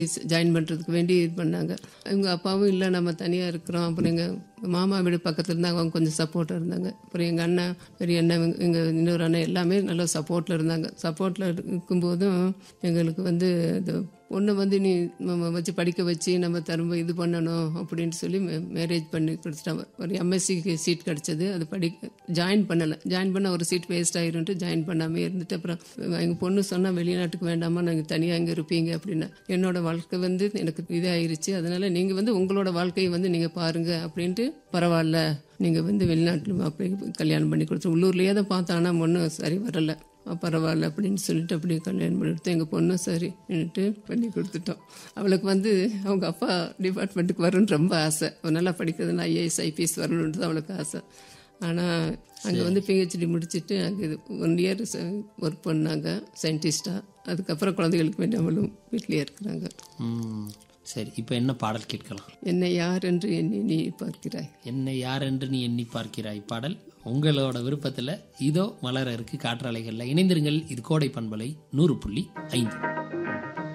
join பண்ணுறதுக்கு வேண்டி இது பண்ணாங்க இவங்க அப்பாவும் இல்லை நம்ம தனியாக இருக்கிறோம் அப்புறம் எங்கள் மாமா வீடு பக்கத்தில் இருந்தாங்க அவங்க கொஞ்சம் சப்போர்ட்டாக இருந்தாங்க அப்புறம் எங்கள் அண்ணன் பெரிய அண்ணன் எங்கள் இன்னொரு அண்ணன் எல்லாமே நல்ல சப்போர்ட்டில் இருந்தாங்க சப்போர்ட்டில் இருக்கும்போதும் எங்களுக்கு வந்து இந்த பொண்ணை வந்து நீ நம்ம வச்சு படிக்க வச்சு நம்ம திரும்ப இது பண்ணணும் அப்படின்னு சொல்லி மேரேஜ் பண்ணி கொடுத்துட்டாங்க ஒரு எம்எஸ்சிக்கு சீட் கிடச்சது அது படி ஜாயின் பண்ணலை ஜாயின் பண்ண ஒரு சீட் வேஸ்ட் ஆயிரும்ட்டு ஜாயின் பண்ணாமல் இருந்துட்டு அப்புறம் எங்கள் பொண்ணு சொன்னால் வெளிநாட்டுக்கு வேண்டாமா நாங்கள் தனியாக இங்கே இருப்பீங்க அப்படின்னா என்னோட வாழ்க்கை வந்து எனக்கு இதாயிருச்சு அதனால நீங்கள் வந்து உங்களோட வாழ்க்கையை வந்து நீங்கள் பாருங்க அப்படின்ட்டு பரவாயில்ல நீங்கள் வந்து வெளிநாட்டில் அப்படி கல்யாணம் பண்ணி கொடுத்து உள்ளூர்லேயே தான் பார்த்தோம் ஆனால் ஒன்றும் சரி வரலை பரவாயில்ல அப்படின்னு சொல்லிட்டு அப்படியே கல்யாணம் பண்ணி கொடுத்து எங்கள் பொண்ணும் சரின்ட்டு பண்ணி கொடுத்துட்டோம் அவளுக்கு வந்து அவங்க அப்பா டிபார்ட்மெண்ட்டுக்கு வரணும்னு ரொம்ப ஆசை அவள் நல்லா படிக்கிறதுனா ஐஏஎஸ் ஐபிஎஸ் வரணுன்றது அவளுக்கு ஆசை ஆனால் அங்கே வந்து பிஹெச்டி முடிச்சுட்டு அங்கே ஒன் இயர் ஒர்க் பண்ணாங்க சயின்டிஸ்டாக அதுக்கப்புறம் குழந்தைகளுக்கு வேண்டி அவளும் வீட்லேயே இருக்கிறாங்க ம், சரி இப்போ என்ன பாடல் கேட்கலாம் என்னை யார் என்று எண்ணி நீ பார்க்கிறாய் என்னை யார் என்று நீ எண்ணி பார்க்கிறாய் பாடல் உங்களோட விருப்பத்தில் இதோ மலர இருக்கு காற்றாலைகளில் இணைந்திருங்கள் இது கோடை பண்பலை நூறு புள்ளி ஐந்து